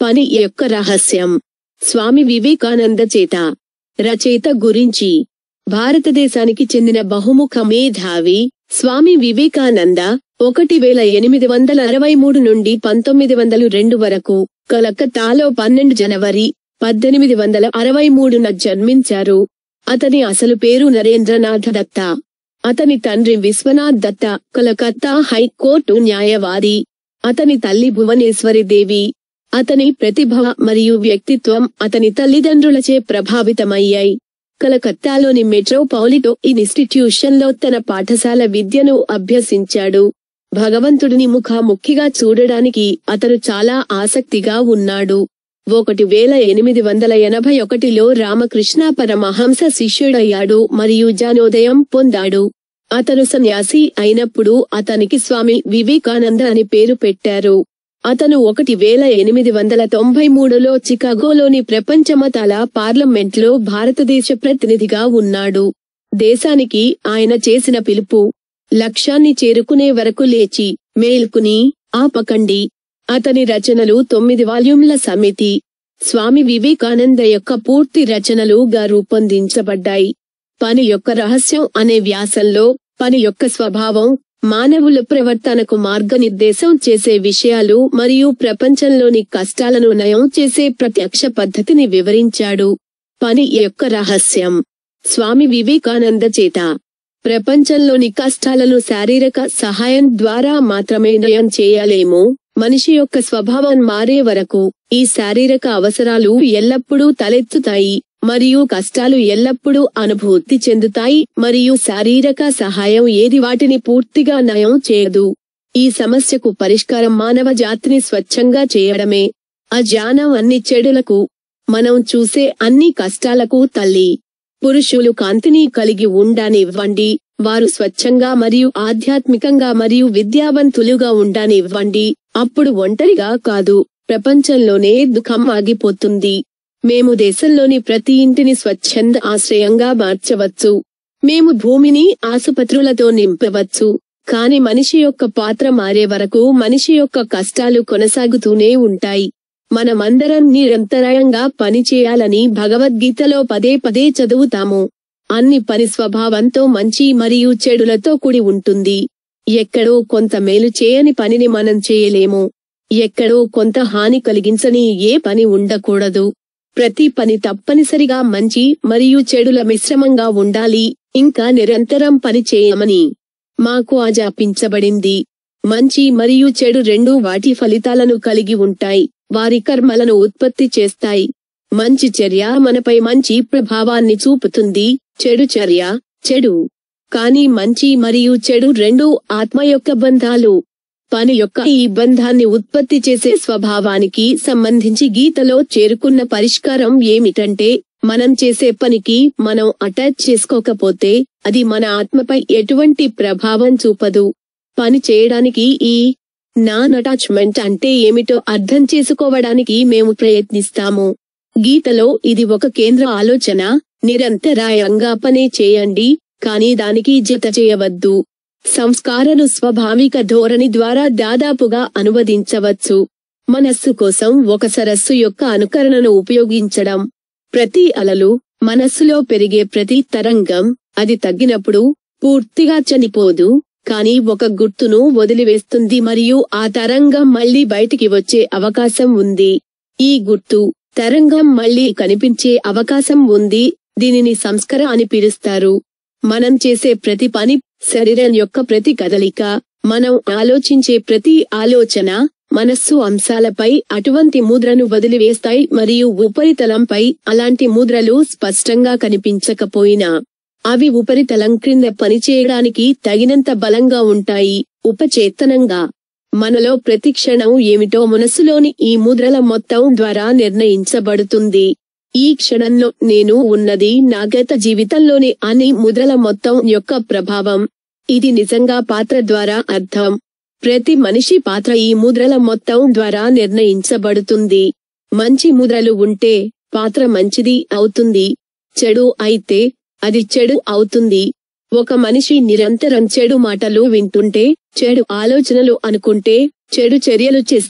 పని యొక్క రహస్యం స్వామి వివేకానంద చేత రచయిత గురించి భారతదేశానికి చెందిన బహుముఖ మేధావి స్వామి వివేకానంద ఒకటి వేల ఎనిమిది వందల అరవై మూడు నుండి పంతొమ్మిది వందలు రెండు వరకు కలకత్తాలో పన్నెండు జనవరి పద్దెనిమిది వందల అరవై మూడున జన్మించారు అతని అసలు పేరు నరేంద్రనాథ దత్త అతని తండ్రి విశ్వనాథ్ దత్త కలకత్తా హైకోర్టు న్యాయవాది అతని తల్లి భువనేశ్వరి దేవి అతని ప్రతిభ మరియు వ్యక్తిత్వం అతని తల్లిదండ్రులచే ప్రభావితమయ్యాయి కలకత్తాలోని మెట్రోపాలిటో ఇన్స్టిట్యూషన్లో తన పాఠశాల విద్యను అభ్యసించాడు భగవంతుడిని ముఖాముఖిగా చూడడానికి అతను చాలా ఆసక్తిగా ఉన్నాడు ఒకటి వేల ఎనిమిది వందల ఎనభై ఒకటిలో రామకృష్ణ పరమహంస శిష్యుడయ్యాడు మరియు జ్ఞానోదయం పొందాడు అతను సన్యాసి అయినప్పుడు అతనికి స్వామి వివేకానంద అని పేరు పెట్టారు అతను ఒకటి వేల ఎనిమిది వందల తొంభై మూడులో చికాగోలోని ప్రపంచ మతాల పార్లమెంట్లో భారతదేశ ప్రతినిధిగా ఉన్నాడు దేశానికి ఆయన చేసిన పిలుపు లక్ష్యాన్ని చేరుకునే వరకు లేచి మేల్కుని ఆపకండి అతని రచనలు తొమ్మిది వాల్యూమ్ల సమితి స్వామి వివేకానంద యొక్క పూర్తి రచనలుగా రూపొందించబడ్డాయి పని యొక్క రహస్యం అనే వ్యాసంలో పని యొక్క స్వభావం మానవుల ప్రవర్తనకు మార్గనిర్దేశం చేసే విషయాలు మరియు ప్రపంచంలోని కష్టాలను నయం చేసే ప్రత్యక్ష పద్ధతిని వివరించాడు పని యొక్క రహస్యం స్వామి వివేకానంద చేత ప్రపంచంలోని కష్టాలను శారీరక సహాయం ద్వారా మాత్రమే నయం చేయలేము మనిషి యొక్క స్వభావం మారే వరకు ఈ శారీరక అవసరాలు ఎల్లప్పుడూ తలెత్తుతాయి మరియు కష్టాలు ఎల్లప్పుడూ అనుభూతి చెందుతాయి మరియు శారీరక సహాయం ఏది వాటిని పూర్తిగా నయం చేయదు ఈ సమస్యకు పరిష్కారం మానవ జాతిని స్వచ్ఛంగా చేయడమే అజ్ఞానం అన్ని చెడులకు మనం చూసే అన్ని కష్టాలకు తల్లి పురుషులు కాంతిని కలిగి ఉండనివ్వండి వారు స్వచ్ఛంగా మరియు ఆధ్యాత్మికంగా మరియు విద్యావంతులుగా ఉండనివ్వండి అప్పుడు ఒంటరిగా కాదు ప్రపంచంలోనే దుఃఖం ఆగిపోతుంది మేము దేశంలోని ప్రతి ఇంటిని స్వచ్ఛంద ఆశ్రయంగా మార్చవచ్చు మేము భూమిని ఆసుపత్రులతో నింపవచ్చు కాని మనిషి యొక్క పాత్ర మారే వరకు మనిషి యొక్క కష్టాలు కొనసాగుతూనే ఉంటాయి మనమందరం నిరంతరాయంగా పనిచేయాలని భగవద్గీతలో పదే పదే చదువుతాము అన్ని పని స్వభావంతో మంచి మరియు చెడులతో కూడి ఉంటుంది ఎక్కడో కొంత మేలు చేయని పనిని మనం చేయలేము ఎక్కడో కొంత హాని కలిగించని ఏ పని ఉండకూడదు ప్రతి పని తప్పనిసరిగా మంచి మరియు చెడుల మిశ్రమంగా ఉండాలి ఇంకా నిరంతరం పని చేయమని మాకు ఆజాపించబడింది మంచి మరియు చెడు రెండూ వాటి ఫలితాలను కలిగి ఉంటాయి వారి కర్మలను ఉత్పత్తి చేస్తాయి మంచి చర్య మనపై మంచి ప్రభావాన్ని చూపుతుంది చెడు చర్య చెడు కానీ మంచి మరియు చెడు రెండూ ఆత్మ యొక్క బంధాలు పని యొక్క ఈ బంధాన్ని ఉత్పత్తి చేసే స్వభావానికి సంబంధించి గీతలో చేరుకున్న పరిష్కారం ఏమిటంటే మనం చేసే పనికి మనం అటాచ్ చేసుకోకపోతే అది మన ఆత్మపై ఎటువంటి ప్రభావం చూపదు పని చేయడానికి ఈ నాన్ అటాచ్మెంట్ అంటే ఏమిటో అర్థం చేసుకోవడానికి మేము ప్రయత్నిస్తాము గీతలో ఇది ఒక కేంద్ర ఆలోచన నిరంతరాయంగా పనే చేయండి కానీ దానికి జత చేయవద్దు సంస్కారను స్వాభావిక ధోరణి ద్వారా దాదాపుగా అనువదించవచ్చు మనస్సు కోసం ఒక సరస్సు యొక్క అనుకరణను ఉపయోగించడం ప్రతి అలలు మనస్సులో పెరిగే ప్రతి తరంగం అది తగ్గినప్పుడు పూర్తిగా చనిపోదు కానీ ఒక గుర్తును వదిలివేస్తుంది మరియు ఆ తరంగం మళ్లీ బయటికి వచ్చే అవకాశం ఉంది ఈ గుర్తు తరంగం మళ్లీ కనిపించే అవకాశం ఉంది దీనిని సంస్కర అని పిలుస్తారు మనం చేసే ప్రతి పని శరీరం యొక్క ప్రతి కదలిక మనం ఆలోచించే ప్రతి ఆలోచన మనస్సు అంశాలపై అటువంటి ముద్రను వదిలివేస్తాయి మరియు ఉపరితలంపై అలాంటి ముద్రలు స్పష్టంగా కనిపించకపోయినా అవి ఉపరితలం క్రింద పనిచేయడానికి తగినంత బలంగా ఉంటాయి ఉపచేతనంగా మనలో ప్రతి క్షణం ఏమిటో మనసులోని ఈ ముద్రల మొత్తం ద్వారా నిర్ణయించబడుతుంది ఈ క్షణంలో నేను ఉన్నది నా గత జీవితంలోని అన్ని ముద్రల మొత్తం యొక్క ప్రభావం ఇది నిజంగా పాత్ర ద్వారా అర్థం ప్రతి మనిషి పాత్ర ఈ ముద్రల మొత్తం ద్వారా నిర్ణయించబడుతుంది మంచి ముద్రలు ఉంటే పాత్ర మంచిది అవుతుంది చెడు అయితే అది చెడు అవుతుంది ఒక మనిషి నిరంతరం చెడు మాటలు వింటుంటే చెడు ఆలోచనలు అనుకుంటే చెడు చర్యలు చేస్తే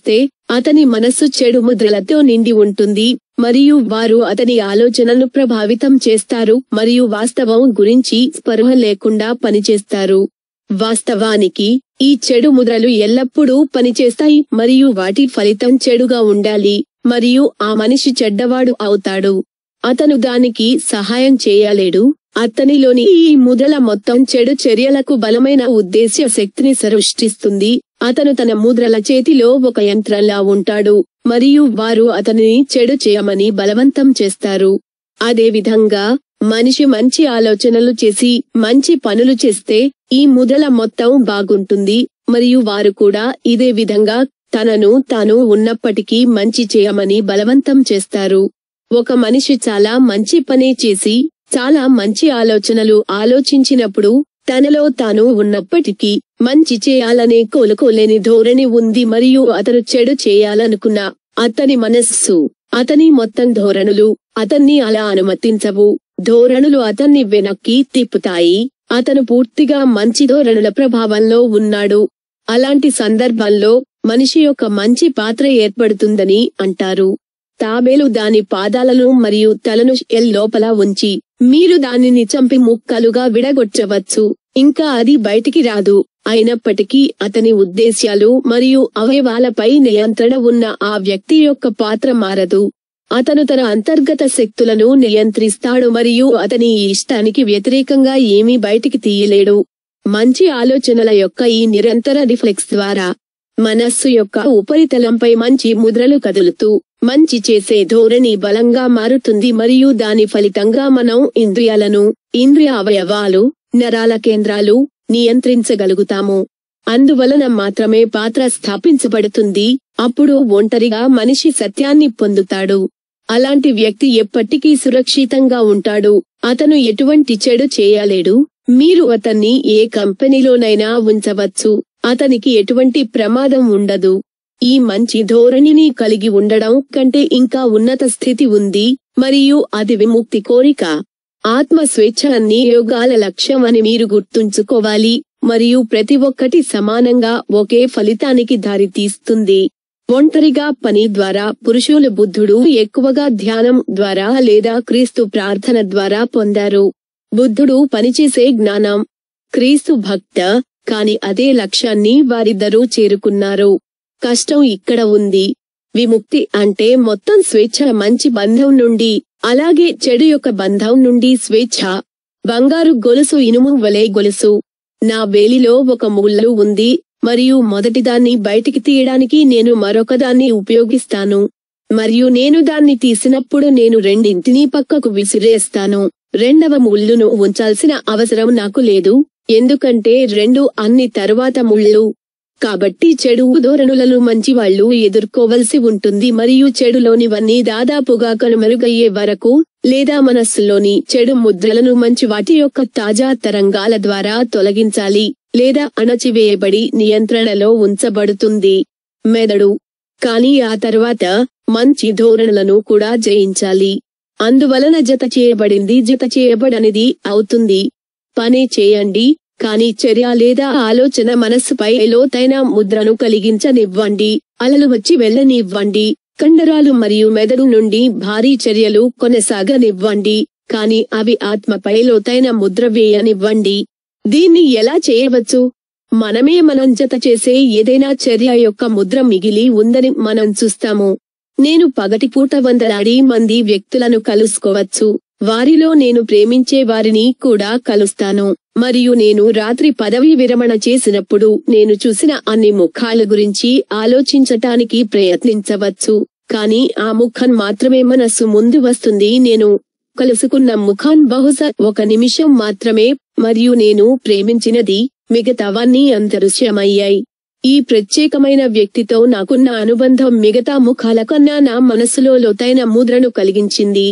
అతని మనస్సు చెడు ముద్రలతో నిండి ఉంటుంది మరియు వారు అతని ఆలోచనను ప్రభావితం చేస్తారు మరియు వాస్తవం గురించి స్పృహ లేకుండా పనిచేస్తారు వాస్తవానికి ఈ చెడు ముద్రలు ఎల్లప్పుడూ పనిచేస్తాయి మరియు వాటి ఫలితం చెడుగా ఉండాలి మరియు ఆ మనిషి చెడ్డవాడు అవుతాడు అతను దానికి సహాయం చేయలేడు అతనిలోని ఈ ముద్రల మొత్తం చెడు చర్యలకు బలమైన ఉద్దేశ్య శక్తిని సృష్టిస్తుంది అతను తన ముద్రల చేతిలో ఒక యంత్రంలా ఉంటాడు మరియు వారు అతనిని చెడు చేయమని బలవంతం చేస్తారు అదే విధంగా మనిషి మంచి ఆలోచనలు చేసి మంచి పనులు చేస్తే ఈ ముద్రల మొత్తం బాగుంటుంది మరియు వారు కూడా ఇదే విధంగా తనను తాను ఉన్నప్పటికీ మంచి చేయమని బలవంతం చేస్తారు ఒక మనిషి చాలా మంచి పని చేసి చాలా మంచి ఆలోచనలు ఆలోచించినప్పుడు తనలో తాను ఉన్నప్పటికీ మంచి చేయాలనే కోలుకోలేని ధోరణి ఉంది మరియు అతను చెడు చేయాలనుకున్న అతని మనస్సు అతని మొత్తం ధోరణులు అతన్ని అలా అనుమతించవు ధోరణులు అతన్ని వెనక్కి తిప్పుతాయి అతను పూర్తిగా మంచి ధోరణుల ప్రభావంలో ఉన్నాడు అలాంటి సందర్భంలో మనిషి యొక్క మంచి పాత్ర ఏర్పడుతుందని అంటారు తాబేలు దాని పాదాలను మరియు తలను ఎల్ లోపల ఉంచి మీరు దానిని చంపి ముక్కలుగా విడగొట్టవచ్చు ఇంకా అది బయటికి రాదు అయినప్పటికీ అతని ఉద్దేశ్యాలు మరియు అవయవాలపై నియంత్రణ ఉన్న ఆ వ్యక్తి యొక్క పాత్ర మారదు అతను తన అంతర్గత శక్తులను నియంత్రిస్తాడు మరియు అతని ఇష్టానికి వ్యతిరేకంగా ఏమీ బయటికి తీయలేడు మంచి ఆలోచనల యొక్క ఈ నిరంతర రిఫ్లెక్స్ ద్వారా మనస్సు యొక్క ఉపరితలంపై మంచి ముద్రలు కదులుతూ మంచి చేసే ధోరణి బలంగా మారుతుంది మరియు దాని ఫలితంగా మనం ఇంద్రియాలను ఇంద్రియ అవయవాలు నరాల కేంద్రాలు నియంత్రించగలుగుతాము అందువలన మాత్రమే పాత్ర స్థాపించబడుతుంది అప్పుడు ఒంటరిగా మనిషి సత్యాన్ని పొందుతాడు అలాంటి వ్యక్తి ఎప్పటికీ సురక్షితంగా ఉంటాడు అతను ఎటువంటి చెడు చేయలేడు మీరు అతన్ని ఏ కంపెనీలోనైనా ఉంచవచ్చు అతనికి ఎటువంటి ప్రమాదం ఉండదు ఈ మంచి ధోరణిని కలిగి ఉండడం కంటే ఇంకా ఉన్నత స్థితి ఉంది మరియు అది విముక్తి కోరిక ఆత్మ స్వేచ్ఛ అన్ని యోగాల లక్ష్యం అని మీరు గుర్తుంచుకోవాలి మరియు ప్రతి ఒక్కటి సమానంగా ఒకే ఫలితానికి దారితీస్తుంది ఒంటరిగా పని ద్వారా పురుషులు బుద్ధుడు ఎక్కువగా ధ్యానం ద్వారా లేదా క్రీస్తు ప్రార్థన ద్వారా పొందారు బుద్ధుడు పనిచేసే జ్ఞానం క్రీస్తు భక్త కాని అదే లక్ష్యాన్ని వారిద్దరూ చేరుకున్నారు కష్టం ఇక్కడ ఉంది విముక్తి అంటే మొత్తం స్వేచ్ఛ మంచి బంధం నుండి అలాగే చెడు యొక్క బంధం నుండి స్వేచ్ఛ బంగారు గొలుసు ఇనుము వలె గొలుసు నా వేలిలో ఒక ముళ్ళు ఉంది మరియు మొదటిదాన్ని బయటికి తీయడానికి నేను మరొకదాన్ని ఉపయోగిస్తాను మరియు నేను దాన్ని తీసినప్పుడు నేను రెండింటినీ పక్కకు విసిరేస్తాను రెండవ ముళ్ళును ఉంచాల్సిన అవసరం నాకు లేదు ఎందుకంటే రెండు అన్ని తరువాత ముళ్ళు కాబట్టి చెడు ధోరణులను మంచి వాళ్ళు ఎదుర్కోవలసి ఉంటుంది మరియు చెడులోనివన్నీ దాదాపుగా కనుమరుగయ్యే వరకు లేదా మనస్సులోని చెడు ముద్రలను మంచి వాటి యొక్క తాజా తరంగాల ద్వారా తొలగించాలి లేదా అణచివేయబడి నియంత్రణలో ఉంచబడుతుంది మెదడు కానీ ఆ తర్వాత మంచి ధోరణులను కూడా జయించాలి అందువలన జత చేయబడింది జత చేయబడనిది అవుతుంది పని చేయండి కానీ చర్య లేదా ఆలోచన మనస్సుపై లోతైన ముద్రను కలిగించనివ్వండి అలలు వచ్చి వెళ్ళనివ్వండి కండరాలు మరియు మెదడు నుండి భారీ చర్యలు కొనసాగనివ్వండి కాని అవి ఆత్మపై లోతైన ముద్ర వేయనివ్వండి దీన్ని ఎలా చేయవచ్చు మనమే మనం జత చేసే ఏదైనా చర్య యొక్క ముద్ర మిగిలి ఉందని మనం చూస్తాము నేను పగటిపూట వందలాడి మంది వ్యక్తులను కలుసుకోవచ్చు వారిలో నేను ప్రేమించే వారిని కూడా కలుస్తాను మరియు నేను రాత్రి పదవి విరమణ చేసినప్పుడు నేను చూసిన అన్ని ముఖాల గురించి ఆలోచించటానికి ప్రయత్నించవచ్చు కానీ ఆ ముఖం మాత్రమే మనస్సు ముందు వస్తుంది నేను కలుసుకున్న ముఖం బహుశా ఒక నిమిషం మాత్రమే మరియు నేను ప్రేమించినది మిగతావన్నీ అంతరుష్యమయ్యాయి ఈ ప్రత్యేకమైన వ్యక్తితో నాకున్న అనుబంధం మిగతా ముఖాల కన్నా నా మనసులో లోతైన ముద్రను కలిగించింది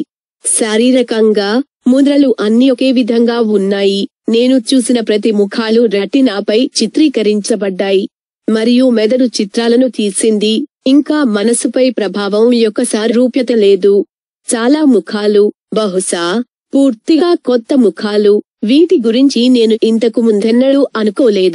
శారీరకంగా ముద్రలు అన్ని ఒకే విధంగా ఉన్నాయి నేను చూసిన ప్రతి ముఖాలు రెటినాపై చిత్రీకరించబడ్డాయి మరియు మెదడు చిత్రాలను తీసింది ఇంకా మనసుపై ప్రభావం యొక్క సారూప్యత లేదు చాలా ముఖాలు బహుశా పూర్తిగా కొత్త ముఖాలు వీటి గురించి నేను ఇంతకు ముందెన్నడూ అనుకోలేదు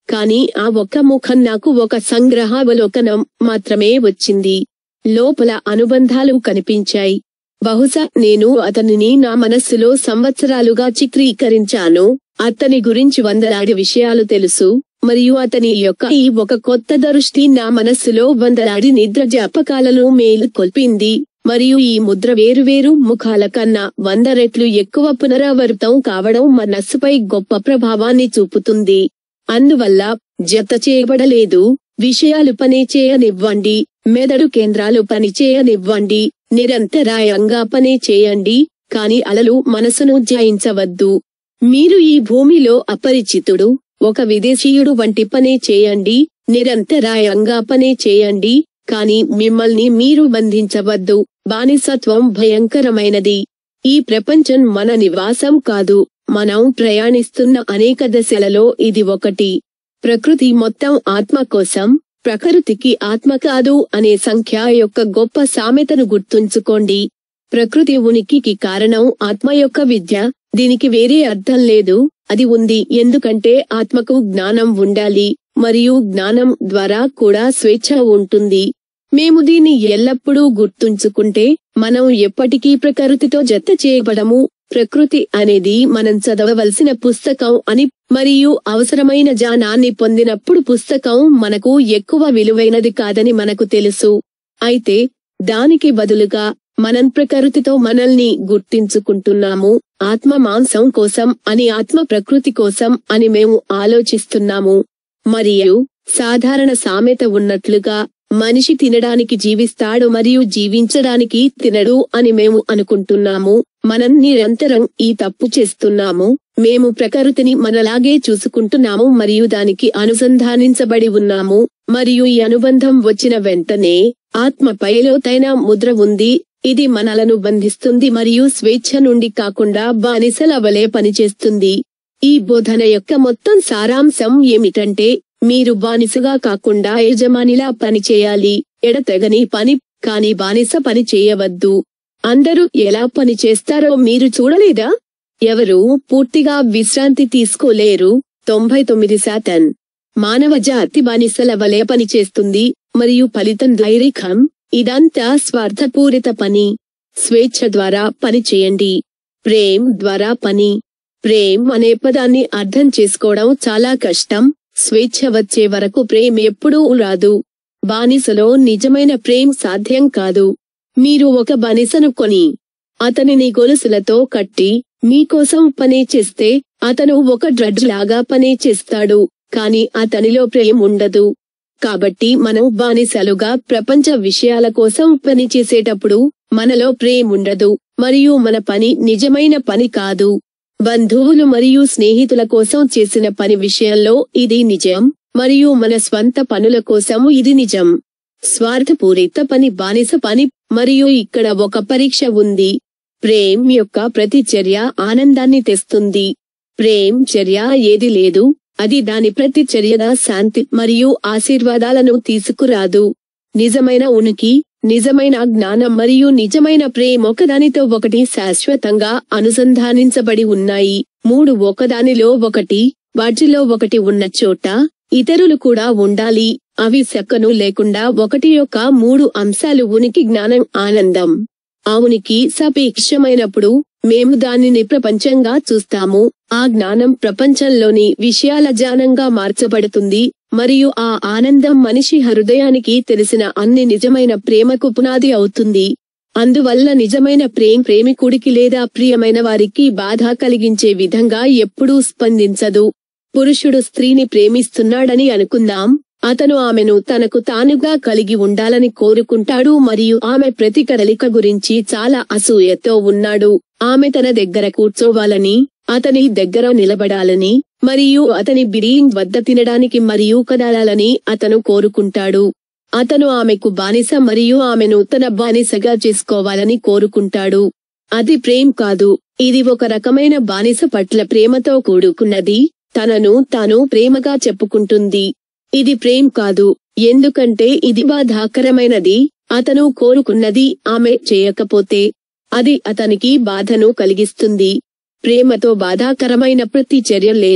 కాని ఆ ఒక్క ముఖం నాకు ఒక సంగ్రహావలోకనం మాత్రమే వచ్చింది లోపల అనుబంధాలు కనిపించాయి బహుశా నేను అతనిని నా మనస్సులో సంవత్సరాలుగా చిత్రీకరించాను అతని గురించి వందలాది విషయాలు తెలుసు మరియు అతని యొక్క ఈ ఒక కొత్త దృష్టి నా మనస్సులో వందలాది నిద్ర జ్ఞాపకాలను మేలుకొల్పింది మరియు ఈ ముద్ర వేరువేరు ముఖాల కన్నా వంద రెట్లు ఎక్కువ పునరావృతం కావడం మనస్సుపై గొప్ప ప్రభావాన్ని చూపుతుంది అందువల్ల జత చేయబడలేదు విషయాలు పని చేయనివ్వండి మెదడు కేంద్రాలు పని చేయనివ్వండి నిరంతరాయంగా పని చేయండి కాని అలలు మనసును జయించవద్దు మీరు ఈ భూమిలో అపరిచితుడు ఒక విదేశీయుడు వంటి పని చేయండి నిరంతరాయంగా పని చేయండి కాని మిమ్మల్ని మీరు బంధించవద్దు బానిసత్వం భయంకరమైనది ఈ ప్రపంచం మన నివాసం కాదు మనం ప్రయాణిస్తున్న అనేక దశలలో ఇది ఒకటి ప్రకృతి మొత్తం ఆత్మ కోసం ప్రకృతికి ఆత్మ కాదు అనే సంఖ్య యొక్క గొప్ప సామెతను గుర్తుంచుకోండి ప్రకృతి ఉనికికి కారణం ఆత్మ యొక్క విద్య దీనికి వేరే అర్థం లేదు అది ఉంది ఎందుకంటే ఆత్మకు జ్ఞానం ఉండాలి మరియు జ్ఞానం ద్వారా కూడా స్వేచ్ఛ ఉంటుంది మేము దీన్ని ఎల్లప్పుడూ గుర్తుంచుకుంటే మనం ఎప్పటికీ ప్రకృతితో జత చేయబడము ప్రకృతి అనేది మనం చదవవలసిన పుస్తకం అని మరియు అవసరమైన జ్ఞానాన్ని పొందినప్పుడు పుస్తకం మనకు ఎక్కువ విలువైనది కాదని మనకు తెలుసు అయితే దానికి బదులుగా మనం ప్రకృతితో మనల్ని గుర్తించుకుంటున్నాము ఆత్మ మాంసం కోసం అని ఆత్మ ప్రకృతి కోసం అని మేము ఆలోచిస్తున్నాము మరియు సాధారణ సామెత ఉన్నట్లుగా మనిషి తినడానికి జీవిస్తాడు మరియు జీవించడానికి తినడు అని మేము అనుకుంటున్నాము మనం నిరంతరం ఈ తప్పు చేస్తున్నాము మేము ప్రకృతిని మనలాగే చూసుకుంటున్నాము మరియు దానికి అనుసంధానించబడి ఉన్నాము మరియు ఈ అనుబంధం వచ్చిన వెంటనే ఆత్మపై లోతైన ముద్ర ఉంది ఇది మనలను బంధిస్తుంది మరియు స్వేచ్ఛ నుండి కాకుండా బానిసల వలె పనిచేస్తుంది ఈ బోధన యొక్క మొత్తం సారాంశం ఏమిటంటే మీరు బానిసగా కాకుండా యజమానిలా పని చేయాలి ఎడతెగని పని కాని బానిస పని చేయవద్దు అందరూ ఎలా పని చేస్తారో మీరు చూడలేదా ఎవరు పూర్తిగా విశ్రాంతి తీసుకోలేరు తొంభై తొమ్మిది శాతం మానవ జాతి బానిసల వలె పనిచేస్తుంది మరియు ఫలితం దైరికం ఇదంతా స్వార్థపూరిత పని స్వేచ్ఛ ద్వారా పని చేయండి ప్రేమ్ ద్వారా పని ప్రేమ్ అనే పదాన్ని అర్థం చేసుకోవడం చాలా కష్టం స్వేచ్ఛ వచ్చే వరకు ప్రేమ్ ఎప్పుడూ రాదు బానిసలో నిజమైన ప్రేమ్ సాధ్యం కాదు మీరు ఒక బానిసను కొని అతనిని గొలుసులతో కట్టి మీకోసం పని చేస్తే అతను ఒక డ్రడ్జ్ లాగా పని చేస్తాడు కాని అతనిలో ప్రేమ ఉండదు కాబట్టి మనం బానిసలుగా ప్రపంచ విషయాల కోసం పని చేసేటప్పుడు మనలో ప్రేమ ఉండదు మరియు మన పని నిజమైన పని కాదు బంధువులు మరియు స్నేహితుల కోసం చేసిన పని విషయంలో ఇది నిజం మరియు మన స్వంత పనుల కోసం ఇది నిజం స్వార్థపూరిత పని బానిస పని మరియు ఇక్కడ ఒక పరీక్ష ఉంది ప్రేమ్ యొక్క ప్రతి చర్య ఆనందాన్ని తెస్తుంది ప్రేమ్ చర్య ఏది లేదు అది దాని ప్రతి చర్యగా శాంతి మరియు ఆశీర్వాదాలను తీసుకురాదు నిజమైన ఉనికి నిజమైన జ్ఞానం మరియు నిజమైన ప్రేమ ఒకదానితో ఒకటి శాశ్వతంగా అనుసంధానించబడి ఉన్నాయి మూడు ఒకదానిలో ఒకటి వాటిలో ఒకటి ఉన్న చోట ఇతరులు కూడా ఉండాలి అవి సెక్కను లేకుండా ఒకటి యొక్క మూడు అంశాలు ఉనికి జ్ఞానం ఆనందం ఆ ఉనికి సాపేక్షమైనప్పుడు మేము దానిని ప్రపంచంగా చూస్తాము ఆ జ్ఞానం ప్రపంచంలోని విషయాల జ్ఞానంగా మార్చబడుతుంది మరియు ఆ ఆనందం మనిషి హృదయానికి తెలిసిన అన్ని నిజమైన ప్రేమకు పునాది అవుతుంది అందువల్ల నిజమైన ప్రేమ్ ప్రేమికుడికి లేదా ప్రియమైన వారికి బాధ కలిగించే విధంగా ఎప్పుడూ స్పందించదు పురుషుడు స్త్రీని ప్రేమిస్తున్నాడని అనుకుందాం అతను ఆమెను తనకు తానుగా కలిగి ఉండాలని కోరుకుంటాడు మరియు ఆమె ప్రతి కదలిక గురించి చాలా అసూయతో ఉన్నాడు ఆమె తన దగ్గర కూర్చోవాలని అతని దగ్గర నిలబడాలని మరియు అతని బిరింగ్ వద్ద తినడానికి మరియు కదలాలని అతను కోరుకుంటాడు అతను ఆమెకు బానిస మరియు ఆమెను తన బానిసగా చేసుకోవాలని కోరుకుంటాడు అది ప్రేమ్ కాదు ఇది ఒక రకమైన బానిస పట్ల ప్రేమతో కూడుకున్నది తనను తాను ప్రేమగా చెప్పుకుంటుంది ఇది ప్రేమ్ కాదు ఎందుకంటే ఇది బాధాకరమైనది అతను కోరుకున్నది ఆమె చేయకపోతే అది అతనికి బాధను కలిగిస్తుంది ప్రేమతో బాధాకరమైన ప్రతి చర్య లేదు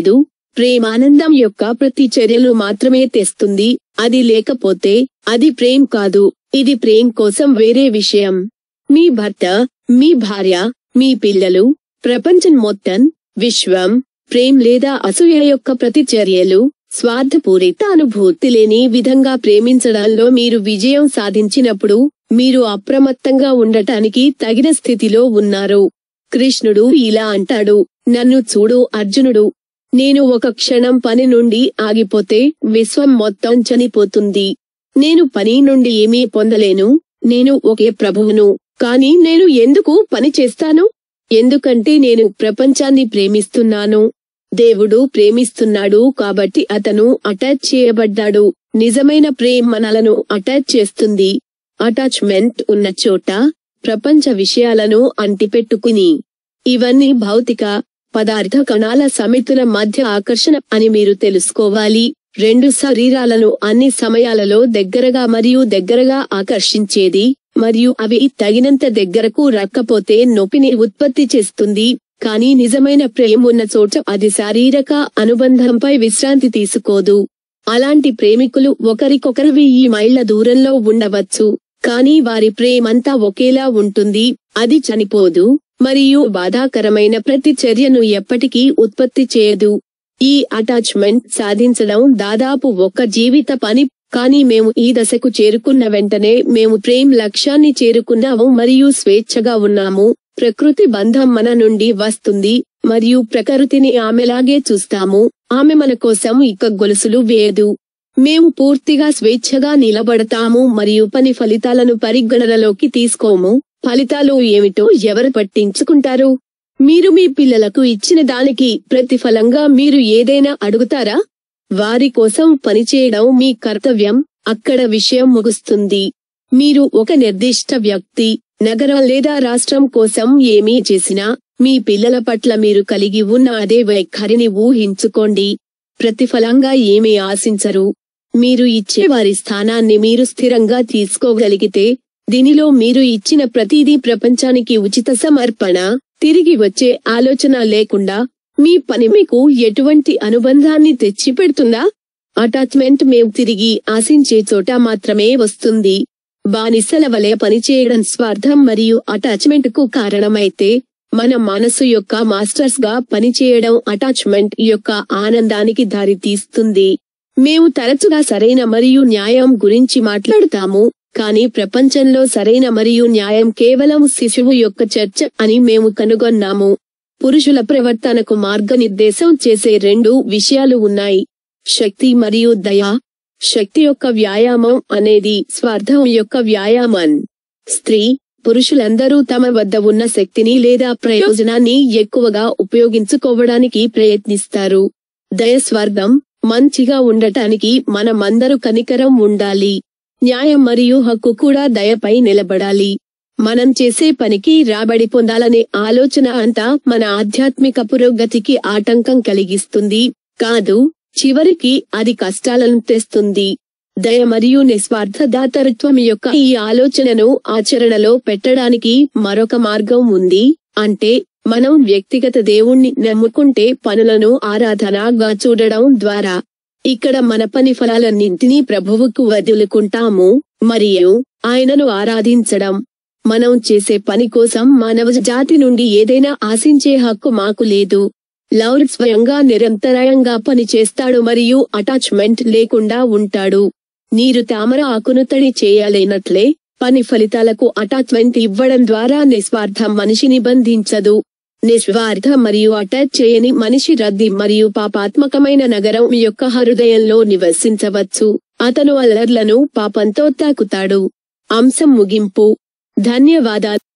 ప్రేమానందం యొక్క ప్రతి చర్యలు మాత్రమే తెస్తుంది అది లేకపోతే అది ప్రేమ్ కాదు ఇది ప్రేమ్ కోసం వేరే విషయం మీ భర్త మీ భార్య మీ పిల్లలు ప్రపంచం మొత్తం విశ్వం ప్రేమ్ లేదా అసూయ యొక్క ప్రతిచర్యలు స్వార్థపూరిత అనుభూతి లేని విధంగా ప్రేమించడంలో మీరు విజయం సాధించినప్పుడు మీరు అప్రమత్తంగా ఉండటానికి తగిన స్థితిలో ఉన్నారు కృష్ణుడు ఇలా అంటాడు నన్ను చూడు అర్జునుడు నేను ఒక క్షణం పని నుండి ఆగిపోతే విశ్వం మొత్తం చనిపోతుంది నేను పని నుండి ఏమీ పొందలేను నేను ఒకే ప్రభువును కాని నేను ఎందుకు పని చేస్తాను ఎందుకంటే నేను ప్రపంచాన్ని ప్రేమిస్తున్నాను దేవుడు ప్రేమిస్తున్నాడు కాబట్టి అతను అటాచ్ చేయబడ్డాడు నిజమైన ప్రేమ మనలను అటాచ్ చేస్తుంది అటాచ్మెంట్ ఉన్న చోట ప్రపంచ విషయాలను అంటిపెట్టుకుని ఇవన్నీ భౌతిక పదార్థ కణాల సమితుల మధ్య ఆకర్షణ అని మీరు తెలుసుకోవాలి రెండు శరీరాలను అన్ని సమయాలలో దగ్గరగా మరియు దగ్గరగా ఆకర్షించేది మరియు అవి తగినంత దగ్గరకు రక్కపోతే నొప్పిని ఉత్పత్తి చేస్తుంది కానీ నిజమైన ప్రేమ ఉన్న చోట అది శారీరక అనుబంధంపై విశ్రాంతి తీసుకోదు అలాంటి ప్రేమికులు ఒకరికొకరు వెయ్యి మైళ్ల దూరంలో ఉండవచ్చు కానీ వారి ప్రేమంతా ఒకేలా ఉంటుంది అది చనిపోదు మరియు బాధాకరమైన ప్రతి చర్యను ఎప్పటికీ ఉత్పత్తి చేయదు ఈ అటాచ్మెంట్ సాధించడం దాదాపు ఒక జీవిత పని కానీ మేము ఈ దశకు చేరుకున్న వెంటనే మేము ప్రేమ్ లక్ష్యాన్ని చేరుకున్నాము మరియు స్వేచ్ఛగా ఉన్నాము ప్రకృతి బంధం మన నుండి వస్తుంది మరియు ప్రకృతిని ఆమెలాగే చూస్తాము ఆమె మన కోసం ఇక గొలుసులు వేయదు మేము పూర్తిగా స్వేచ్ఛగా నిలబడతాము మరియు పని ఫలితాలను పరిగణనలోకి తీసుకోము ఫలితాలు ఏమిటో ఎవరు పట్టించుకుంటారు మీరు మీ పిల్లలకు ఇచ్చిన దానికి ప్రతిఫలంగా మీరు ఏదైనా అడుగుతారా వారి కోసం పనిచేయడం మీ కర్తవ్యం అక్కడ విషయం ముగుస్తుంది మీరు ఒక నిర్దిష్ట వ్యక్తి నగరం లేదా రాష్ట్రం కోసం ఏమీ చేసినా మీ పిల్లల పట్ల మీరు కలిగి ఉన్న అదే వైఖరిని ఊహించుకోండి ప్రతిఫలంగా ఏమీ ఆశించరు మీరు ఇచ్చే వారి స్థానాన్ని మీరు స్థిరంగా తీసుకోగలిగితే దీనిలో మీరు ఇచ్చిన ప్రతిదీ ప్రపంచానికి ఉచిత సమర్పణ తిరిగి వచ్చే ఆలోచన లేకుండా మీ పని మీకు ఎటువంటి అనుబంధాన్ని తెచ్చిపెడుతుందా అటాచ్మెంట్ మేము తిరిగి ఆశించే చోట మాత్రమే వస్తుంది బానిసల వలె పనిచేయడం స్వార్థం మరియు అటాచ్మెంట్ కు కారణమైతే మన మనసు యొక్క మాస్టర్స్ గా పనిచేయడం అటాచ్మెంట్ యొక్క ఆనందానికి దారి తీస్తుంది మేము తరచుగా సరైన మరియు న్యాయం గురించి మాట్లాడుతాము కానీ ప్రపంచంలో సరైన మరియు న్యాయం కేవలం శిశువు యొక్క చర్చ అని మేము కనుగొన్నాము పురుషుల ప్రవర్తనకు మార్గనిర్దేశం చేసే రెండు విషయాలు ఉన్నాయి శక్తి మరియు దయ శక్తి యొక్క వ్యాయామం అనేది స్వార్థం యొక్క వ్యాయామం స్త్రీ పురుషులందరూ తమ వద్ద ఉన్న శక్తిని లేదా ప్రయోజనాన్ని ఎక్కువగా ఉపయోగించుకోవడానికి ప్రయత్నిస్తారు దయ స్వర్గం మంచిగా ఉండటానికి మనమందరూ కనికరం ఉండాలి న్యాయం మరియు హక్కు కూడా దయపై నిలబడాలి మనం చేసే పనికి రాబడి పొందాలనే ఆలోచన అంతా మన ఆధ్యాత్మిక పురోగతికి ఆటంకం కలిగిస్తుంది కాదు చివరికి అది కష్టాలను తెస్తుంది దయ మరియు నిస్వార్థ దాతృత్వం యొక్క ఈ ఆలోచనను ఆచరణలో పెట్టడానికి మరొక మార్గం ఉంది అంటే మనం వ్యక్తిగత దేవుణ్ణి నమ్ముకుంటే పనులను ఆరాధనగా చూడడం ద్వారా ఇక్కడ మన పని ఫలాలన్నింటినీ ప్రభువుకు వదులుకుంటాము మరియు ఆయనను ఆరాధించడం మనం చేసే పని కోసం మానవ జాతి నుండి ఏదైనా ఆశించే హక్కు మాకు లేదు లౌర్ స్వయంగా నిరంతరాయంగా పని చేస్తాడు మరియు అటాచ్మెంట్ లేకుండా ఉంటాడు నీరు తామర ఆకును తడి చేయలేనట్లే పని ఫలితాలకు అటాచ్మెంట్ ఇవ్వడం ద్వారా నిస్వార్థం మనిషిని బంధించదు నిస్వార్థ మరియు అటాచ్ చేయని మనిషి రద్దీ మరియు పాపాత్మకమైన నగరం యొక్క హృదయంలో నివసించవచ్చు అతను అల్లర్లను పాపంతో తాకుతాడు అంశం ముగింపు ధన్యవాదాలు